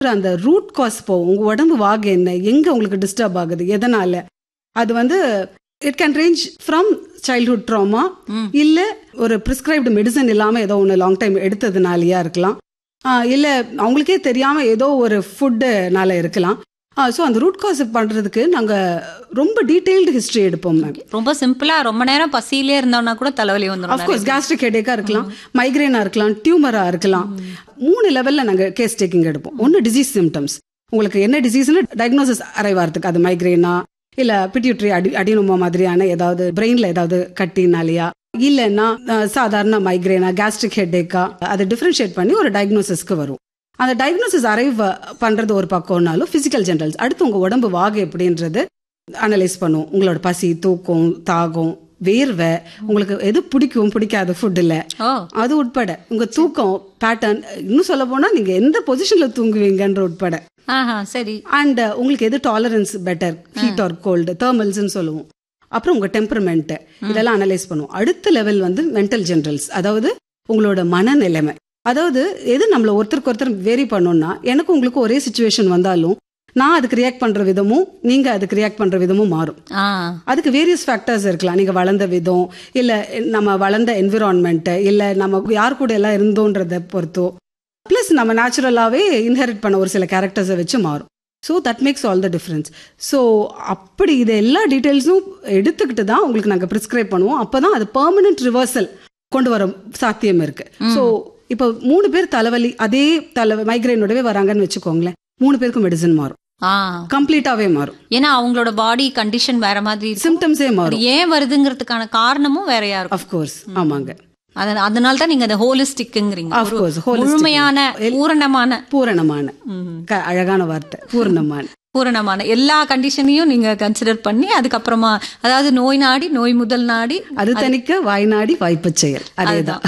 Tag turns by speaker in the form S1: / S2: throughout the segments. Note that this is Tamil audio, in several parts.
S1: அந்த ரூட் காஸ் போகும் உங்க உடம்பு வாகு என்ன எங்க உங்களுக்கு டிஸ்டர்ப் ஆகுது எதனால அது வந்து it can range from childhood trauma இல்ல ஒரு ப்ரிஸ்கிரைப்டு மெடிசன் இல்லாம ஏதோ ஒன்று லாங் டைம் எடுத்ததுனாலயா இருக்கலாம் ஆஹ் இல்ல அவங்களுக்கே தெரியாம ஏதோ ஒரு ஃபுட்டுனால இருக்கலாம் ஸோ அந்த ரூட் காஸ் பண்றதுக்கு நாங்க ரொம்ப டீடைல்டு ஹிஸ்டரி எடுப்போம் மேம்
S2: ரொம்ப சிம்பிளா ரொம்ப நேரம் பசியிலே இருந்தோம்னா கூட தலைவலி வந்துடும்
S1: அஃப்கோர்ஸ் கேஸ்ட்ரிக் ஹெடேக்கா இருக்கலாம் மைக்ரேனா இருக்கலாம் டியூமரா இருக்கலாம் மூணு லெவல்ல நாங்க கேஸ் டேக்கிங் எடுப்போம் ஒன்னு டிசீஸ் சிம்டம்ஸ் உங்களுக்கு என்ன டிசீஸ்னு டயக்னோசிஸ் அரைவாரத்துக்கு அது மைக்ரேனா இல்ல பிட்யூட்ரி அடி அடினோமா மாதிரியான ஏதாவது பிரெயின்ல ஏதாவது கட்டினாலையா இல்லைன்னா அஹ், சாதாரண மைக்ரேனா கேஸ்ட்ரிக் ஹெடேக்கா அதை டிஃபரன்ஷியேட் பண்ணி ஒரு டயக்னோசிஸ்க்கு வரும் அந்த டயக்னோசிஸ் அரைவ் பண்றது ஒரு பக்கம்னாலும் பிசிக்கல் ஜென்ரல்ஸ் அடுத்து உங்க உடம்பு வாகு எப்படின்றது அனலைஸ் பண்ணும் உங்களோட பசி தூக்கம் தாகம் வேர்வை உங்களுக்கு எது பிடிக்கும் பிடிக்காத ஃபுட்டில்
S2: ஓ
S1: அது உட்பட உங்க தூக்கம் பேட்டர்ன் இன்னும் சொல்ல போனா நீங்க எந்த பொசிஷன்ல தூங்குவீங்கன்ற உட்பட
S2: ஆஹா சரி
S1: அண்ட் உங்களுக்கு எது tolerance better heat or cold தேர்மல்ஸ்னு சொல்லுவோம் அப்புறம் உங்க டெம்பரமெண்ட் இதெல்லாம் அனலைஸ் பண்ணுவோம் அடுத்த லெவல் வந்து மென்டல் ஜென்ரல்ஸ் அதாவது உங்களோட மனநிலைமை அதாவது எது நம்மள ஒருத்தருக்கு ஒருத்தர் வேரி பண்ணோம்னா எனக்கு உங்களுக்கு ஒரே சுச்சுவேஷன் வந்தாலும் நான் அதுக்கு ரியாக்ட் பண்ற விதமும் நீங்க அதுக்கு ரியாக்ட் பண்ற விதமும் மாறும்
S2: ஆ
S1: அதுக்கு வேரியஸ் ஃபேக்டர்ஸ் இருக்கலாம் நீங்க வளர்ந்த விதம் இல்ல நம்ம வளர்ந்த என்விரான்மெண்ட் இல்ல நம்ம யார் கூட எல்லாம் இருந்தோன்றத பொறுத்தோ ப்ளஸ் நம்ம நேச்சுரலாவே இன்ஹெரிட் பண்ண ஒரு சில கேரக்டர்ஸை வச்சு மாறும் so that makes all the difference so அப்படி இது எல்லா டீட்டெயில்ஸும் எடுத்துக்கிட்டு தான் உங்களுக்கு நாங்கள் ப்ரிஸ்கிரைப் பண்ணுவோம் அப்போ தான் அது பெர்மனன்ட் ரிவர்சல் கொண்டு வர சாத்தியம் இருக்கு ஸோ இப்போ மூணு பேர் தலைவலி அதே தலை மைக்ரைனோடவே வராங்கன்னு வச்சுக்கோங்களேன் மூணு பேருக்கும் மெடிசன் மாறும்
S2: ஆ
S1: கம்ப்ளீட்டாவே மாறும்
S2: ஏன்னா அவங்களோட பாடி கண்டிஷன் வேற மாதிரி இருக்கும்.
S1: சிம்டம்ஸே
S2: அது
S1: மாறும்
S2: ஏன் வருதுங்கிறதுக்கான காரணமும் வேறையா இருக்கும்
S1: அஃப்கோர்ஸ் ஆமாங்க
S2: அத- அதனால தான் நீங்க அந்த ஹோலிஸ்டிக்ங்கிறீங்க
S1: Of course, holistic.
S2: முழுமையான பூரணமான
S1: பூரணமான க- அழகான வார்த்தை பூரணமான
S2: பூரணமான எல்லா கண்டிஷனையும் நீங்க கன்சிடர் பண்ணி அதுக்கப்புறமா அதாவது நோய் நாடி நோய் முதல் நாடி
S1: அது தணிக்க வாய்நாடி வாய்ப்புச் செயல் அதேதான்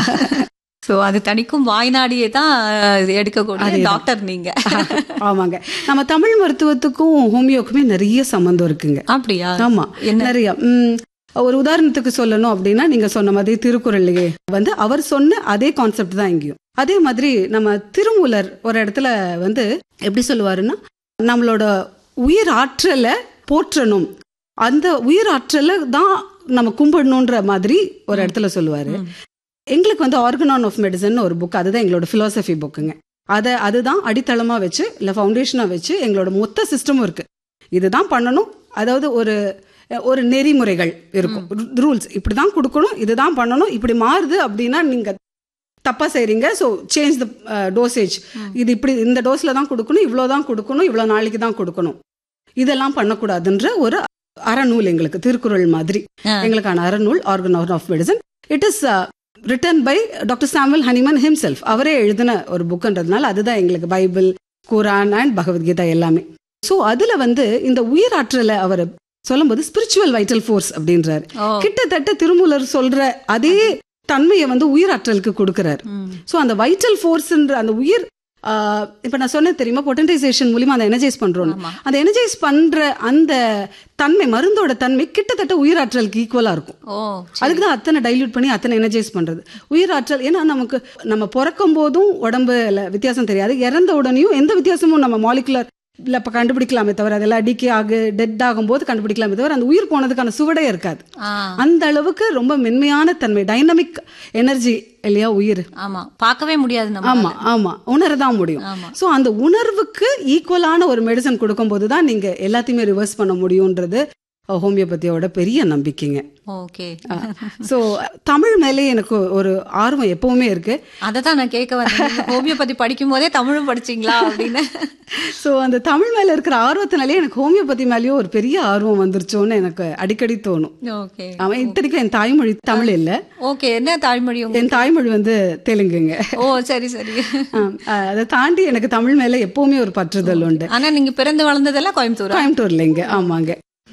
S2: சோ அது தனிக்கும் வாய்நாடியே தான் அஹ், எடுக்கக்கூடிய டாக்டர் நீங்க
S1: ஆமாங்க நம்ம தமிழ் மருத்துவத்துக்கும் ஹோமியோக்குமே நிறைய சம்பந்தம் இருக்குங்க
S2: அப்படியா
S1: ஆமா நிறைய ம், ஒரு உதாரணத்துக்கு சொல்லணும் அப்படின்னா நீங்க சொன்ன மாதிரி திருக்குறள்லயே வந்து அவர் சொன்ன அதே கான்செப்ட் தான் இங்கேயும் அதே மாதிரி நம்ம திருமூலர் ஒரு இடத்துல வந்து எப்படி சொல்லுவாருன்னா நம்மளோட உயிர் ஆற்றலை போற்றணும் அந்த உயிர் ஆற்றலை தான் நம்ம கும்பிடணுன்ற மாதிரி ஒரு இடத்துல சொல்லுவாரு எங்களுக்கு வந்து ஆர்கனான் ஆஃப் மெடிசன் ஒரு புக் அதுதான் எங்களோட philosophy புக்குங்க அதை அதுதான் அடித்தளமா வச்சு இல்ல ஃபவுண்டேஷனா வச்சு எங்களோட மொத்த சிஸ்டமும் இருக்கு இதுதான் பண்ணணும் அதாவது ஒரு ஒரு நெறிமுறைகள் இருக்கும் ரூல்ஸ் இப்படிதான் கொடுக்கணும் இதுதான் பண்ணணும் இப்படி மாறுது அப்படின்னா நீங்க தப்பா செய்றீங்க ஸோ சேஞ்ச் த டோசேஜ் இது இப்படி இந்த டோஸ்ல தான் கொடுக்கணும் இவ்வளோ தான் கொடுக்கணும் இவ்வளோ நாளைக்கு தான் கொடுக்கணும் இதெல்லாம் பண்ணக்கூடாதுன்ற ஒரு அறநூல் எங்களுக்கு திருக்குறள் மாதிரி எங்களுக்கான அறநூல் organon of medicine it is written by doctor Samuel Hahnemann himself அவரே எழுதின ஒரு புக்குன்றதுனால அதுதான் எங்களுக்கு பைபிள் குரான் அண்ட் பகவத்கீதா எல்லாமே ஸோ அதுல வந்து இந்த உயிராற்றலை அவர் சொல்லும்போது ஸ்பிரிச்சுவல் வைட்டல் ஃபோர்ஸ் அப்படின்றாரு
S2: ஓ.
S1: கிட்டத்தட்ட திருமூலர் சொல்ற அதே தன்மையை வந்து உயிராற்றலுக்கு கொடுக்கிறார் ஸோ அந்த வைட்டல் ஃபோர்ஸ்ன்ற அந்த உயிர் ஆஹ், இப்ப நான் சொன்னேன் தெரியுமா பொட்டன்டைசேஷன் மூலியமா அதை எனர்ஜைஸ் பண்றோம் அந்த எனர்ஜைஸ் பண்ற அந்த தன்மை மருந்தோட தன்மை கிட்டத்தட்ட உயிராற்றலுக்கு ஈக்குவலா இருக்கும்
S2: ஓ
S1: அதுக்கு தான் அத்தனை டைல்யூட் பண்ணி அத்தனை எனர்ஜைஸ் பண்றது உயிராற்றல் ஏன்னா நமக்கு நம்ம பிறக்கும் போதும் உடம்புல வித்தியாசம் தெரியாது இறந்த உடனேயும் எந்த வித்தியாசமும் நம்ம மாலிகுலர் இல்ல இப்ப கண்டுபிடிக்கலாமே தவிர அதெல்லாம் டிகே ஆகு டெட் ஆகும் போது கண்டுபிடிக்கலாமே தவிர அந்த உயிர் போனதுக்கான சுவடே இருக்காது
S2: ஆ
S1: அந்த அளவுக்கு ரொம்ப மென்மையான தன்மை டைனமிக் எனர்ஜி இல்லையா உயிர்
S2: ஆமா பார்க்கவே முடியாது நம்ம
S1: ஆமா ஆமா உணரதான் முடியும்
S2: ஆமா.
S1: சோ அந்த உணர்வுக்கு ஈக்குவலான ஒரு மெடிசன் கொடுக்கும்போது தான் நீங்க எல்லாத்தையுமே ரிவர்ஸ் பண்ண முடியும்ன்றது ஹோமியோபதியோட பெரிய நம்பிக்கைங்க
S2: ஓகே
S1: சோ தமிழ் மேலே எனக்கு ஒரு ஆர்வம் எப்பவுமே இருக்கு
S2: அதை தான் நான் கேட்க வந்தேன் ஹோமியோபதி படிக்கும் போதே தமிழும் படிச்சீங்களா அப்படின்னு
S1: சோ அந்த தமிழ் மேல இருக்கிற ஆர்வத்தினாலே எனக்கு ஹோமியோபதி மேலேயும் ஒரு பெரிய ஆர்வம் வந்துருச்சோன்னு எனக்கு அடிக்கடி தோணும்
S2: ஓகே
S1: அவன் இத்தனைக்கும் என் தாய்மொழி தமிழ் இல்ல
S2: ஓகே என்ன தாய்மொழி உங்க-
S1: என் தாய்மொழி வந்து தெலுங்குங்க
S2: ஓ சரி சரி
S1: ஆம், அஹ் அதை தாண்டி எனக்கு தமிழ் மேல எப்பவுமே ஒரு பற்றுதல் உண்டு
S2: ஆனா நீங்க பிறந்து வளர்ந்ததெல்லாம் கோயம்புத்தூரா
S1: கோயம்புத்தூர்ல இங்க ஆமாங்க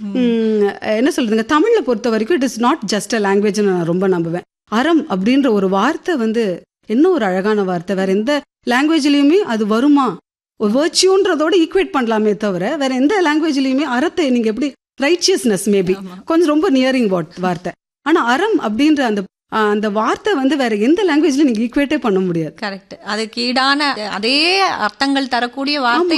S1: ம், என்ன சொல்றதுங்க தமிழ்ல பொறுத்த வரைக்கும் it is not just a language நான் ரொம்ப நம்புவேன் அறம் அப்படின்ற ஒரு வார்த்தை வந்து என்ன ஒரு அழகான வார்த்தை வேற எந்த லாங்குவேஜ்லயுமே அது வருமா ஒரு வேர்ச்சியூன்றதோட ஈக்குவேட் பண்ணலாமே தவிர வேற எந்த லாங்குவேஜ்லயுமே அறத்தை நீங்க எப்படி ரைச்சியஸ்னஸ் மேபி கொஞ்சம் ரொம்ப நியரிங் வார்த்தை ஆனா அறம் அப்படின்ற அந்த ஆஹ் அந்த வார்த்தை வந்து வேற எந்த லாங்குவேஜ்ல நீங்க ஈக்குவேட்டே பண்ண முடியாது
S2: கரெக்ட் அதுக்கு ஈடான அதே அர்த்தங்கள் தரக்கூடிய வார்த்தை